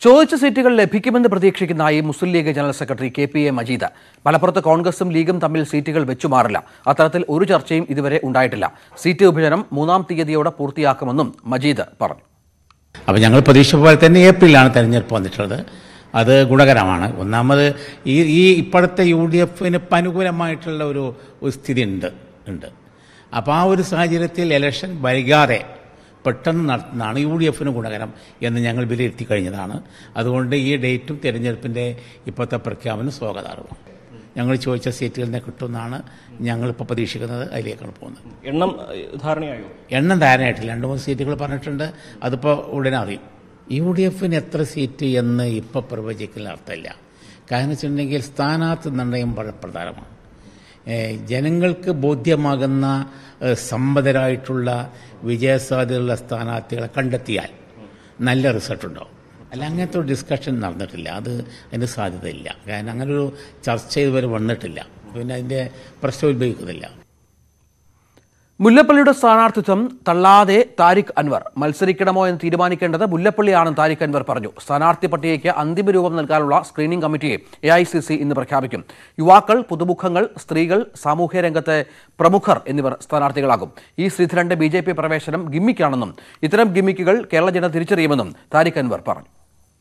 ചോദിച്ച സീറ്റുകൾ ലഭിക്കുമെന്ന് പ്രതീക്ഷിക്കുന്നതായി Muslim League general secretary K P A Majeed മലപ്പുറത്ത് കോൺഗ്രസും ലീഗും തമ്മിൽ സീറ്റുകൾ വെച്ചുമാറില്ല അത്തരത്തിൽ ഒരു ചർച്ചയും ഇതുവരെ ഉണ്ടായിട്ടില്ല സീറ്റ് വിഭജനം മൂന്നാം തീയതിയോടെ പൂർത്തിയാക്കുമെന്നും മജീദ് പറഞ്ഞു അപ്പോൾ ഞങ്ങൾ പ്രതീക്ഷ പോലെ തന്നെ ഏപ്രിലാണ് തെരഞ്ഞെടുപ്പ് വന്നിട്ടുള്ളത് അത് ഗുണകരമാണ് ഒന്നാമത് ഈ ഈ ഇപ്പോഴത്തെ യു ഡി എഫിന് ഇപ്പം അനുകൂലമായിട്ടുള്ള ഒരു ഒരു സ്ഥിതി ഉണ്ട് ഉണ്ട് അപ്പോൾ ആ ഒരു സാഹചര്യത്തിൽ ഇലക്ഷൻ വൈകാതെ പെട്ടെന്ന് നടത്തുന്നതാണ് യു ഡി എഫിന് ഗുണകരം എന്ന് ഞങ്ങൾ വിലയിരുത്തി കഴിഞ്ഞതാണ് അതുകൊണ്ട് ഈ ഡേറ്റും തിരഞ്ഞെടുപ്പിൻ്റെ ഇപ്പോഴത്തെ പ്രഖ്യാപനം സ്വാഗതാർഹം ഞങ്ങൾ ചോദിച്ച സീറ്റുകളിൽ നിന്ന് കിട്ടുമെന്നാണ് ഞങ്ങളിപ്പോൾ പ്രതീക്ഷിക്കുന്നത് അതിലേക്കാണ് പോകുന്നത് എണ്ണം ഏഹ്, ധാരണയായോ എണ്ണം ധാരണയായിട്ടില്ല രണ്ട് മൂന്ന് സീറ്റുകൾ പറഞ്ഞിട്ടുണ്ട് അതിപ്പോൾ ഉടനെ അറിയും യു ഡി എഫിന് എത്ര സീറ്റ് എന്ന് ഇപ്പോൾ പ്രവചിക്കുന്ന അർത്ഥമില്ല കാരണം വെച്ചിട്ടുണ്ടെങ്കിൽ സ്ഥാനാർത്ഥി നിർണയം വളരെ പ്രധാനമാണ് ഏഹ് ജനങ്ങൾക്ക് ബോധ്യമാകുന്ന ഏഹ് സമ്മതരായിട്ടുള്ള വിജയസാധ്യതയുള്ള സ്ഥാനാർത്ഥികളെ കണ്ടെത്തിയാൽ നല്ല റിസൾട്ട് ഉണ്ടാവും അല്ല അങ്ങനത്തെ ഒരു ഡിസ്കഷൻ നടന്നിട്ടില്ല അത് അതിന് സാധ്യതയില്ല കാരണം അങ്ങനൊരു ചർച്ച ഇതുവരെ വന്നിട്ടില്ല പിന്നെ അതിൻ്റെ പ്രശ്നം ഉത്ഭവിക്കുന്നില്ല മുല്ലപ്പള്ളിയുടെ സ്ഥാനാർത്ഥിത്വം തള്ളാതെ താരിഖ് അൻവർ മത്സരിക്കണമോ എന്ന് തീരുമാനിക്കേണ്ടത് മുല്ലപ്പള്ളിയാണെന്ന് താരിഖ് അൻവർ പറഞ്ഞു സ്ഥാനാർത്ഥി പട്ടികയ്ക്ക് അന്തിമ രൂപം നൽകാനുള്ള സ്ക്രീനിംഗ് കമ്മിറ്റിയെ എ ഐ സി സി ഇന്ന് പ്രഖ്യാപിക്കും യുവാക്കൾ പുതുമുഖങ്ങൾ സ്ത്രീകൾ സാമൂഹ്യ രംഗത്തെ പ്രമുഖർ എന്നിവർ സ്ഥാനാർത്ഥികളാകും ഈ ശ്രീധരന്റെ ബി ജെ പി പ്രവേശനം ഗിമ്മിക്കാണെന്നും ഇത്തരം ഗിമ്മിക്കുകൾ കേരള ജന തിരിച്ചറിയുമെന്നും താരിഖ് അൻവർ പറഞ്ഞു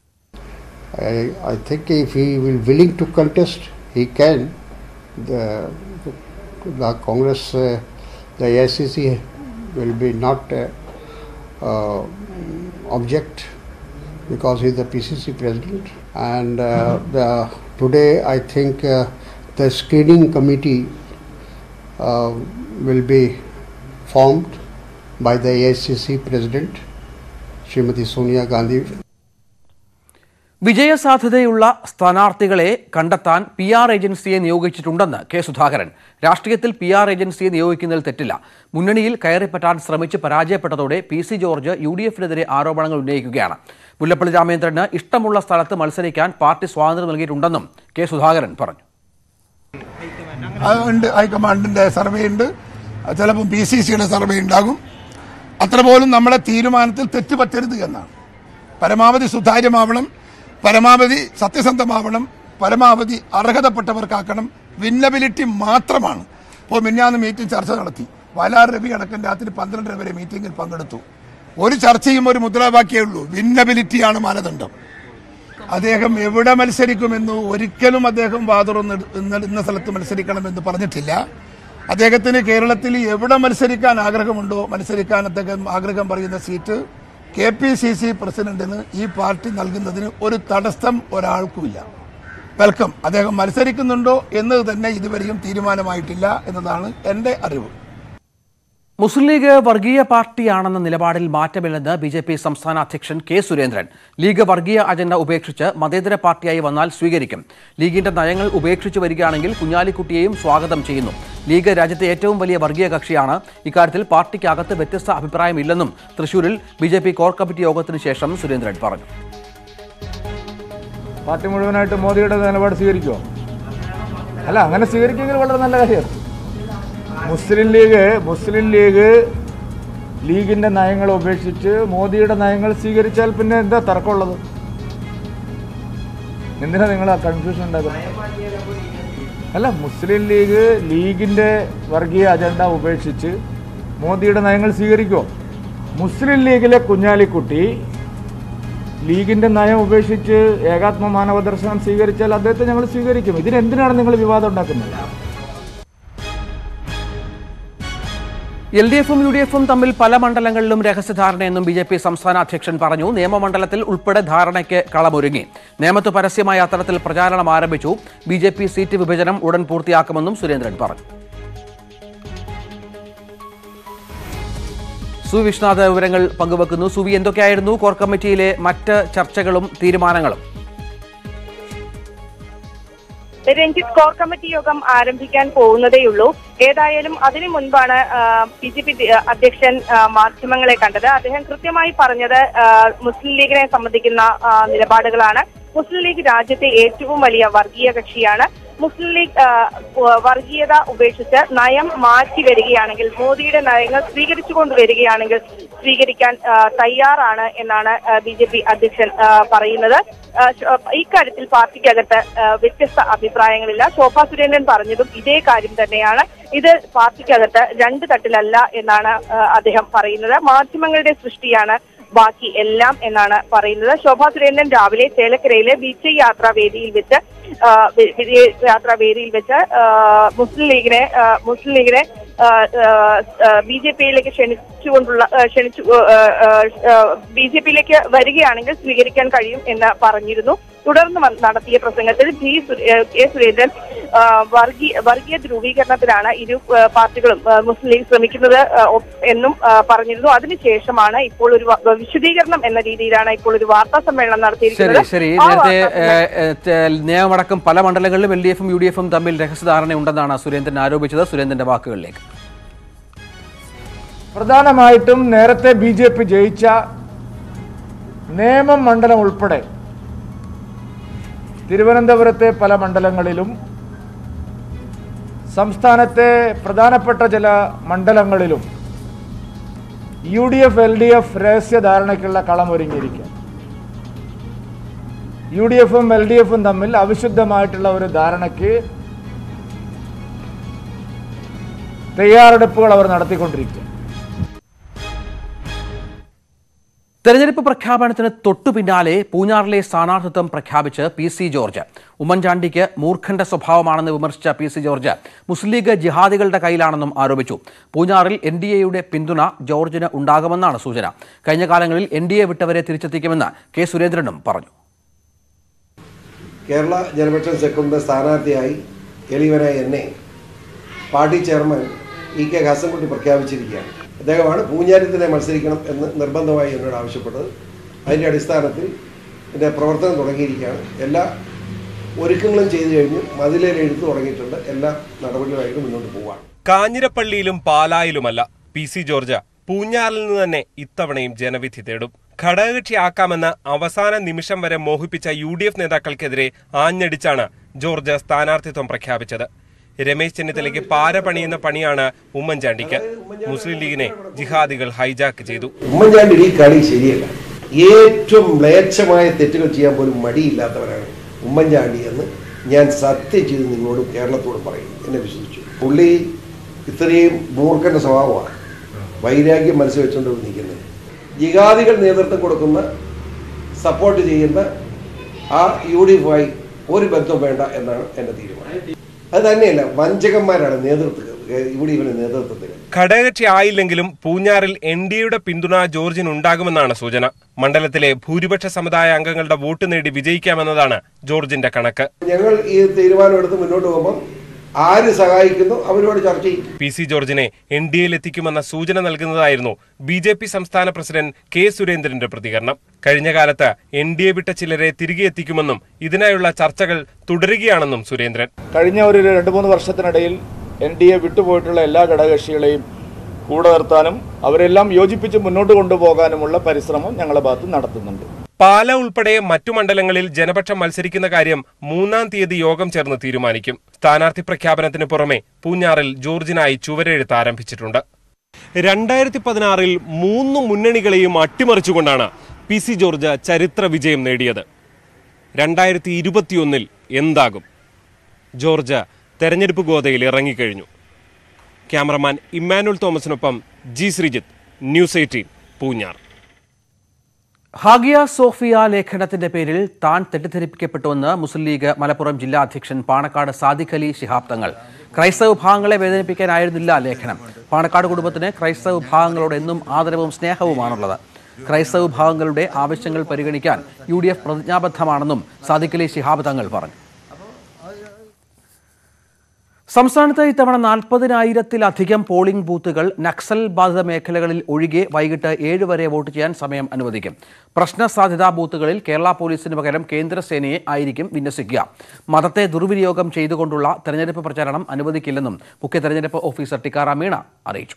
I, I think if he will willing to contest, he can. The, the Congress, uh, the AICC will be not uh, uh, object because he is the PCC president. And uh, the, today, I think uh, the screening committee uh, will be formed by the AICC president, Srimati Sonia Gandhi. വിജയസാധ്യതയുള്ള സ്ഥാനാർത്ഥികളെ കണ്ടെത്താൻ P R ഏജൻസിയെ നിയോഗിച്ചിട്ടുണ്ടെന്ന് K Sudhakaran രാഷ്ട്രീയത്തിൽ P R ഏജൻസിയെ നിയോഗിക്കുന്നതിൽ തെറ്റില്ല മുന്നണിയിൽ കയറിപ്പറ്റാൻ ശ്രമിച്ച് പരാജയപ്പെട്ടതോടെ P C George U D എഫിനെതിരെ ആരോപണങ്ങൾ ഉന്നയിക്കുകയാണ് മുല്ലപ്പള്ളി രാമേന്ദ്രന് ഇഷ്ടമുള്ള സ്ഥലത്ത് മത്സരിക്കാൻ പാർട്ടി സ്വാതന്ത്ര്യം നൽകിയിട്ടുണ്ടെന്നും കെ സുധാകരൻ പറഞ്ഞു ഉണ്ട് ഹൈക്കമാൻഡിന്റെ സർവേ ഉണ്ട് ചിലപ്പോൾ പി സി സിയുടെ സർവേ ഉണ്ടാകും അത്ര പോലും നമ്മളെ തീരുമാനത്തിൽ തെറ്റുപറ്റരുത് എന്നാണ് പരമാവധി സുതാര്യമാവണം പരമാവധി സത്യസന്ധമാവണം പരമാവധി അർഹതപ്പെട്ടവർക്കാക്കണം വിന്നബിലിറ്റി മാത്രമാണ് ഇപ്പോൾ മിന്നാന്ന് മീറ്റിംഗ് ചർച്ച നടത്തി വയലാർ രവി അടക്കം രാത്രി പന്ത്രണ്ടര വരെ മീറ്റിംഗിൽ പങ്കെടുത്തു ഒരു ചർച്ചയും ഒരു മുദ്രാവാക്യേ ഉള്ളൂ വിന്നബിലിറ്റിയാണ് മാനദണ്ഡം അദ്ദേഹം എവിടെ മത്സരിക്കുമെന്ന് ഒരിക്കലും അദ്ദേഹം വാതുറന്ന് ഇന്ന ഇന്ന സ്ഥലത്ത് മത്സരിക്കണമെന്ന് പറഞ്ഞിട്ടില്ല അദ്ദേഹത്തിന് കേരളത്തിൽ എവിടെ മത്സരിക്കാൻ ആഗ്രഹമുണ്ടോ മത്സരിക്കാൻ അദ്ദേഹം ആഗ്രഹം പറയുന്ന seat K P C C പ്രസിഡന്റിന് ഈ പാർട്ടി നൽകുന്നതിന് ഒരു തടസ്സം ഒരാൾക്കുമില്ല വെൽക്കം അദ്ദേഹം മത്സരിക്കുന്നുണ്ടോ എന്നത് തന്നെ ഇതുവരെയും തീരുമാനമായിട്ടില്ല എന്നതാണ് എൻ്റെ അറിവ് മുസ്ലിം ലീഗ് വർഗീയ പാർട്ടിയാണെന്ന നിലപാടിൽ മാറ്റമില്ലെന്ന് ബി ജെ പി സംസ്ഥാന അധ്യക്ഷൻ കെ സുരേന്ദ്രൻ ലീഗ് വർഗീയ അജണ്ട ഉപേക്ഷിച്ച് മതേതര പാർട്ടിയായി വന്നാൽ സ്വീകരിക്കും ലീഗിന്റെ നയങ്ങൾ ഉപേക്ഷിച്ചു വരികയാണെങ്കിൽ കുഞ്ഞാലിക്കുട്ടിയെയും സ്വാഗതം ചെയ്യുന്നു ലീഗ് രാജ്യത്തെ ഏറ്റവും വലിയ വർഗീയ കക്ഷിയാണ് ഇക്കാര്യത്തിൽ പാർട്ടിക്കകത്ത് വ്യത്യസ്ത അഭിപ്രായമില്ലെന്നും തൃശൂരിൽ B J P core committee യോഗത്തിന് ശേഷം സുരേന്ദ്രൻ പറഞ്ഞു പാർട്ടി മുഴുവനായിട്ട് മോദിയുടെ നിലപാട് സ്വീകരിക്കുമോ അല്ല അങ്ങനെ സ്വീകരിക്കുമെങ്കിൽ വളരെ നല്ല കാര്യമാണ് മുസ്ലിം ലീഗ് മുസ്ലിം ലീഗ് ലീഗിന്റെ നയങ്ങൾ ഉപേക്ഷിച്ച് മോദിയുടെ നയങ്ങൾ സ്വീകരിച്ചാൽ പിന്നെ എന്താ തർക്കമുള്ളത് എന്തിനാ നിങ്ങൾ ആ കൺഫ്യൂഷൻ ഉണ്ടാക്കുന്നത് അല്ല മുസ്ലിം ലീഗ് ലീഗിന്റെ വർഗീയ അജണ്ട ഉപേക്ഷിച്ച് മോദിയുടെ നയങ്ങൾ സ്വീകരിക്കുമോ മുസ്ലിം ലീഗിലെ കുഞ്ഞാലിക്കുട്ടി ലീഗിന്റെ നയം ഉപേക്ഷിച്ച് ഏകാത്മ മാനവ ദർശനം സ്വീകരിച്ചാൽ അദ്ദേഹത്തെ ഞങ്ങൾ സ്വീകരിക്കും ഇതിനെന്തിനാണ് നിങ്ങൾ വിവാദം ഉണ്ടാക്കുന്നത് എൽ ഡി എഫും യു ഡി എഫും തമ്മിൽ പല മണ്ഡലങ്ങളിലും രഹസ്യധാരണയെന്നും ബി ജെ പി സംസ്ഥാന അധ്യക്ഷൻ പറഞ്ഞു നിയമമണ്ഡലത്തിൽ ഉൾപ്പെടെ ധാരണയ്ക്ക് കളമൊരുങ്ങി നേമത്ത് പരസ്യമായ അത്തരത്തിൽ പ്രചാരണം ആരംഭിച്ചു ബി ജെ പി സീറ്റ് വിഭജനം ഉടൻ പൂർത്തിയാക്കുമെന്നും സുരേന്ദ്രൻ പറഞ്ഞു സു വിശ്വനാഥ് വിവരങ്ങൾ പങ്കുവെക്കുന്നു സുവി എന്തൊക്കെയായിരുന്നു കോർ കമ്മിറ്റിയിലെ മറ്റ് ചർച്ചകളും തീരുമാനങ്ങളും രഞ്ജിത്ത് കോർ കമ്മിറ്റി യോഗം ആരംഭിക്കാൻ പോകുന്നതേയുള്ളൂ ഏതായാലും അതിനു മുൻപാണ് ബി ജെ പി അധ്യക്ഷൻ ആ, മാധ്യമങ്ങളെ കണ്ടത് അദ്ദേഹം കൃത്യമായി പറഞ്ഞത് ആ, മുസ്ലിം ലീഗിനെ സംബന്ധിക്കുന്ന ആ, നിലപാടുകളാണ് മുസ്ലിം ലീഗ് രാജ്യത്തെ ഏറ്റവും വലിയ വർഗീയ കക്ഷിയാണ് മുസ്ലിം ലീഗ് ആ, വ- വർഗീയത ഉപേക്ഷിച്ച് നയം മാറ്റി വരികയാണെങ്കിൽ മോദിയുടെ നയങ്ങൾ സ്വീകരിച്ചു കൊണ്ടുവരികയാണെങ്കിൽ സ്വീകരിക്കാൻ ആ, തയ്യാറാണ് എന്നാണ് ബി ജെ പി അധ്യക്ഷൻ ആ, പറയുന്നത് ആ, ശ- ഇക്കാര്യത്തിൽ പാർട്ടിക്കകത്ത് ആ, വ്യത്യസ്ത അഭിപ്രായങ്ങളില്ല ശോഭാ സുരേന്ദ്രൻ പറഞ്ഞതും ഇതേ കാര്യം തന്നെയാണ് ഇത് പാർട്ടിക്കകത്ത് രണ്ട് തട്ടിലല്ല എന്നാണ് ആ, അദ്ദേഹം പറയുന്നത് മാധ്യമങ്ങളുടെ സൃഷ്ടിയാണ് ബാക്കി എല്ലാം എന്നാണ് പറയുന്നത് ശോഭാ സുരേന്ദ്രൻ രാവിലെ ചേലക്കരയിലെ ബീച്ച് യാത്രാ വേദിയിൽ വെച്ച് ആ, വി- വിജയ യാത്രാ വേദിയിൽ വെച്ച് ആ, മുസ്ലിം ലീഗിനെ ആ, മുസ്ലിം ലീഗിനെ ബി ജെ പിയിലേക്ക് ക്ഷണിച്ചുകൊണ്ടുള്ള ആ, ക്ഷണിച്ചു ബി ജെ പിയിലേക്ക് വരികയാണെങ്കിൽ സ്വീകരിക്കാൻ കഴിയും എന്ന് പറഞ്ഞിരുന്നു തുടർന്ന് വന്ന് നടത്തിയ പ്രസംഗത്തിൽ ജി സുരേ- ആ, കെ സുരേന്ദ്രൻ ആ, വർഗീയ വർഗീയ ധ്രുവീകരണത്തിനാണ് ഇരു ആ, പാർട്ടികളും ആ, മുസ്ലിം ലീഗ് ശ്രമിക്കുന്നത് ആ, ഒ- എന്നും ആ, പറഞ്ഞിരുന്നു അതിനുശേഷമാണ് ഇപ്പോൾ ഒരു വ- വിശദീകരണം എന്ന രീതിയിലാണ് ഇപ്പോൾ ഒരു വാർത്താ സമ്മേളനം ശരി നടത്തിയിരിക്കുന്നത് ശരി ആ നേരത്തെ വാർത്താ ഏ, ഏ, ചെ- നിയമമടക്കം പല മണ്ഡലങ്ങളിലും എൽ ഡി എഫും യു ഡി എഫും തമ്മിൽ രഹസ്യധാരണയുണ്ടെന്നാണ് സുരേന്ദ്രൻ ആരോപിച്ചത് സുരേന്ദ്രന്റെ വാക്കുകളിലേക്ക് പ്രധാനമായിട്ടും നേരത്തെ ബി ജെ പി ജയിച്ച നേമം മണ്ഡലം ഉൾപ്പെടെ തിരുവനന്തപുരത്തെ പല മണ്ഡലങ്ങളിലും സംസ്ഥാനത്തെ പ്രധാനപ്പെട്ട ചില മണ്ഡലങ്ങളിലും U D F L D F രഹസ്യധാരണയ്ക്കുള്ള കളമൊരുങ്ങിയിരിക്കുക യു ഡി എഫും എൽ ഡി എഫും തമ്മിൽ അവിശുദ്ധമായിട്ടുള്ള ഒരു ധാരണയ്ക്ക് തയ്യാറെടുപ്പുകൾ അവർ നടത്തിക്കൊണ്ടിരിക്കുക തെരഞ്ഞെടുപ്പ് പ്രഖ്യാപനത്തിന് തൊട്ടു പിന്നാലെ പൂഞ്ഞാറിലെ സ്ഥാനാർത്ഥിത്വം പ്രഖ്യാപിച്ച് പി സി ജോർജ് ഉമ്മൻചാണ്ടിക്ക് മൂർഖന്റെ സ്വഭാവമാണെന്ന് വിമർശിച്ച പി സി ജോർജ് മുസ്ലിം ലീഗ് ജിഹാദികളുടെ കയ്യിലാണെന്നും ആരോപിച്ചു പൂഞ്ഞാറിൽ എൻ ഡി എയുടെ പിന്തുണ ജോർജിന് ഉണ്ടാകുമെന്നാണ് സൂചന കഴിഞ്ഞ കാലങ്ങളിൽ എൻ ഡി എ വിട്ടവരെ തിരിച്ചെത്തിക്കുമെന്ന് കെ സുരേന്ദ്രനും പറഞ്ഞു കേരള ജനപക്ഷം സെക്രട്ടറിയുടെ സ്ഥാനാർത്ഥിയായി എളിയവനായ എന്നെ പാർട്ടി ചെയർമാൻ ഇ കെ ഹസൻകുട്ടി പ്രഖ്യാപിച്ചിരിക്കുകയാണ് അദ്ദേഹമാണ് പൂഞ്ഞാരത്തിനെ മത്സരിക്കണം എന്ന് നിർബന്ധമായി എന്നോട് ആവശ്യപ്പെട്ടത് അതിൻ്റെ അടിസ്ഥാനത്തിൽ എൻ്റെ പ്രവർത്തനം തുടങ്ങിയിരിക്കുകയാണ് എല്ലാ ഒരുക്കങ്ങളും ചെയ്തു കഴിഞ്ഞു മതിലേൽ എഴുത്ത് തുടങ്ങിയിട്ടുണ്ട് എല്ലാ നടപടികളുമായിട്ട് മുന്നോട്ട് പോവാണ് കാഞ്ഞിരപ്പള്ളിയിലും പാലായിലുമല്ല പി സി ജോർജ് പൂഞ്ഞാറിൽ നിന്ന് തന്നെ ഇത്തവണയും ജനവിധി തേടും ഘടകകക്ഷിയാക്കാമെന്ന് അവസാന നിമിഷം വരെ മോഹിപ്പിച്ച യു ഡി എഫ് നേതാക്കൾക്കെതിരെ ആഞ്ഞടിച്ചാണ് ജോർജ് സ്ഥാനാർത്ഥിത്വം പ്രഖ്യാപിച്ചത് രമേശ് ചെന്നിത്തലയ്ക്ക് പാര പണിയുന്ന പണിയാണ് ഉമ്മൻചാണ്ടിക്ക് മുസ്ലിം ലീഗിനെ ജിഹാദികൾ ഹൈജാക്ക് ചെയ്തു ഉമ്മൻചാണ്ടിയുടെ ഈ കളി ശരിയല്ല ഏറ്റവും മ്ലേച്ഛമായ തെറ്റുകൾ ചെയ്യാൻ പോലും മടിയില്ലാത്തവരാണ് ഉമ്മൻചാണ്ടി എന്ന് ഞാൻ സത്യം ചെയ്ത് നിങ്ങളോടും കേരളത്തോടും പറയും എന്നെ വിശ്വസിച്ചു പുള്ളി ഇത്രയും മൂർഖന്റെ സ്വഭാവമാണ് വൈരാഗ്യം മനസ്സിൽ വെച്ചുകൊണ്ട് നിൽക്കുന്നത് ജിഹാദികൾ നേതൃത്വം കൊടുക്കുന്ന സപ്പോർട്ട് ചെയ്യുന്ന ആ യു ഡി എഫുമായി ഒരു ബന്ധവും വേണ്ട എന്നാണ് എൻ്റെ തീരുമാനം അത് തന്നെയല്ല വഞ്ചകന്മാരാണ് നേതൃത്വ യു ഡി എഫിന്റെ നേതൃത്വത്തിൽ ഘടകകക്ഷി ആയില്ലെങ്കിലും പൂഞ്ഞാറിൽ എൻ ഡി എയുടെ പിന്തുണ ജോർജിന് ഉണ്ടാകുമെന്നാണ് സൂചന മണ്ഡലത്തിലെ ഭൂരിപക്ഷ സമുദായ അംഗങ്ങളുടെ വോട്ട് നേടി വിജയിക്കാമെന്നതാണ് ജോർജിന്റെ കണക്ക് ഞങ്ങൾ ഈ തീരുമാനമെടുത്ത് മുന്നോട്ട് പോകുമ്പോൾ ആര് സഹായിക്കുന്നു അവരോട് ചർച്ച ചെയ്യും പി സി ജോർജിനെ എൻ ഡി എയിൽ എത്തിക്കുമെന്ന സൂചന നൽകുന്നതായിരുന്നു ബി ജെ പി സംസ്ഥാന പ്രസിഡന്റ് കെ സുരേന്ദ്രന്റെ പ്രതികരണം കഴിഞ്ഞ കാലത്ത് എൻ ഡി എ വിട്ട ചിലരെ തിരികെ എത്തിക്കുമെന്നും ഇതിനായുള്ള ചർച്ചകൾ തുടരുകയാണെന്നും സുരേന്ദ്രൻ കഴിഞ്ഞ ഒരു രണ്ട് മൂന്ന് വർഷത്തിനിടയിൽ എൻ ഡി എ വിട്ടുപോയിട്ടുള്ള എല്ലാ ഘടകകക്ഷികളെയും കൂടെ നിർത്താനും അവരെല്ലാം യോജിപ്പിച്ച് മുന്നോട്ട് കൊണ്ടുപോകാനുമുള്ള പരിശ്രമം ഞങ്ങളുടെ ഭാഗത്ത് നടത്തുന്നുണ്ട് പാല ഉൾപ്പെടെ മറ്റു മണ്ഡലങ്ങളിൽ ജനപക്ഷം മത്സരിക്കുന്ന കാര്യം മൂന്നാം തീയതി യോഗം ചേർന്ന് തീരുമാനിക്കും സ്ഥാനാർത്ഥി പ്രഖ്യാപനത്തിന് പുറമെ പൂഞ്ഞാറിൽ ജോർജിനായി ചുവരെഴുത്ത് ആരംഭിച്ചിട്ടുണ്ട് രണ്ടായിരത്തി പതിനാറിൽ മൂന്ന് മുന്നണികളെയും അട്ടിമറിച്ചുകൊണ്ടാണ് പി സി ജോർജ് ചരിത്ര വിജയം നേടിയത് രണ്ടായിരത്തി ഇരുപത്തിയൊന്നിൽ എന്താകും ജോർജ് തെരഞ്ഞെടുപ്പ് ഗോതയിൽ ഇറങ്ങിക്കഴിഞ്ഞു ക്യാമറമാൻ ഇമ്മാനുൽ തോമസിനൊപ്പം G Sreejith news eighteen Poonjar Hagia Sophia ലേഖനത്തിന്റെ പേരിൽ താൻ തെറ്റിദ്ധരിപ്പിക്കപ്പെട്ടുവെന്ന് മുസ്ലിം ലീഗ് മലപ്പുറം ജില്ലാ അധ്യക്ഷൻ പാണക്കാട് സാദിഖ് അലി ശിഹാബ് തങ്ങൾ ക്രൈസ്തവ വിഭാഗങ്ങളെ വേദനിപ്പിക്കാനായിരുന്നില്ല ലേഖനം പാണക്കാട് കുടുംബത്തിന് ക്രൈസ്തവ വിഭാഗങ്ങളോട് എന്നും ആദരവും സ്നേഹവുമാണുള്ളത് ക്രൈസ്തവ വിഭാഗങ്ങളുടെ ആവശ്യങ്ങൾ പരിഗണിക്കാൻ യു ഡി എഫ് പ്രതിജ്ഞാബദ്ധമാണെന്നും സാദിഖ് അലി ശിഹാബ് തങ്ങൾ പറഞ്ഞു സംസ്ഥാനത്ത് ഇത്തവണ നാൽപ്പതിനായിരത്തിലധികം പോളിംഗ് ബൂത്തുകൾ നക്സൽ ബാധിത മേഖലകളിൽ ഒഴികെ വൈകിട്ട് ഏഴ് വരെ വോട്ട് ചെയ്യാൻ സമയം അനുവദിക്കും പ്രശ്ന സാധ്യതാ ബൂത്തുകളിൽ കേരള പോലീസിന് പകരം കേന്ദ്രസേനയെ ആയിരിക്കും വിന്യസിക്കുക മതത്തെ ദുർവിനിയോഗം ചെയ്തുകൊണ്ടുള്ള തെരഞ്ഞെടുപ്പ് പ്രചാരണം അനുവദിക്കില്ലെന്നും മുഖ്യ തെരഞ്ഞെടുപ്പ് ഓഫീസർ ടിക്കാറാം മീണ അറിയിച്ചു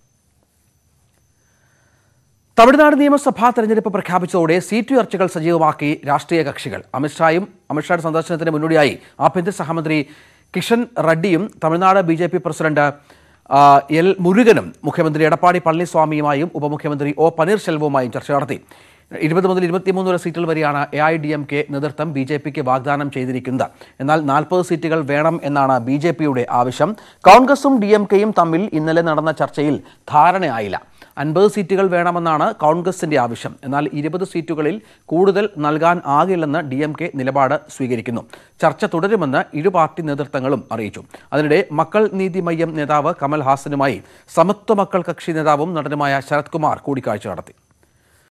തമിഴ്നാട് നിയമസഭാ തെരഞ്ഞെടുപ്പ് പ്രഖ്യാപിച്ചതോടെ സീറ്റ് ചർച്ചകൾ സജീവമാക്കി രാഷ്ട്രീയ കക്ഷികൾ അമിത്ഷായും അമിത്ഷായുടെ സന്ദർശനത്തിന് മുന്നോടിയായി ആഭ്യന്തര സഹമന്ത്രി കിഷൻ റെഡ്ഡിയും Tamil Nadu B J P president ആ, എൽ മുരുകനും മുഖ്യമന്ത്രി എടപ്പാടി പളനിസ്വാമിയുമായും ഉപമുഖ്യമന്ത്രി ഒ പനീർശെൽവവുമായും ചർച്ച നടത്തി ഇരുപത് മുതൽ ഇരുപത്തിമൂന്ന് വരെ സീറ്റുകൾ വരെയാണ് A I D M K നേതൃത്വം ബി ജെ പിക്ക് വാഗ്ദാനം ചെയ്തിരിക്കുന്നത് എന്നാൽ നാൽപ്പത് സീറ്റുകൾ വേണം എന്നാണ് ബി ജെ പിയുടെ ആവശ്യം കോൺഗ്രസും ഡി എം കെയും തമ്മിൽ ഇന്നലെ നടന്ന ചർച്ചയിൽ ധാരണയായില്ല അൻപത് സീറ്റുകൾ വേണമെന്നാണ് കോൺഗ്രസിന്റെ ആവശ്യം എന്നാൽ ഇരുപത് സീറ്റുകളിൽ കൂടുതൽ നൽകാൻ ആകില്ലെന്ന് ഡി എം കെ നിലപാട് സ്വീകരിക്കുന്നു ചർച്ച തുടരുമെന്ന് ഇരു പാർട്ടി നേതൃത്വങ്ങളും അറിയിച്ചു അതിനിടെ മക്കൾ നീതി മയ്യം നേതാവ് കമൽ ഹാസനുമായി സമത്വ മക്കൾ കക്ഷി നേതാവും നടനുമായ ശരത് കുമാർ കൂടിക്കാഴ്ച നടത്തി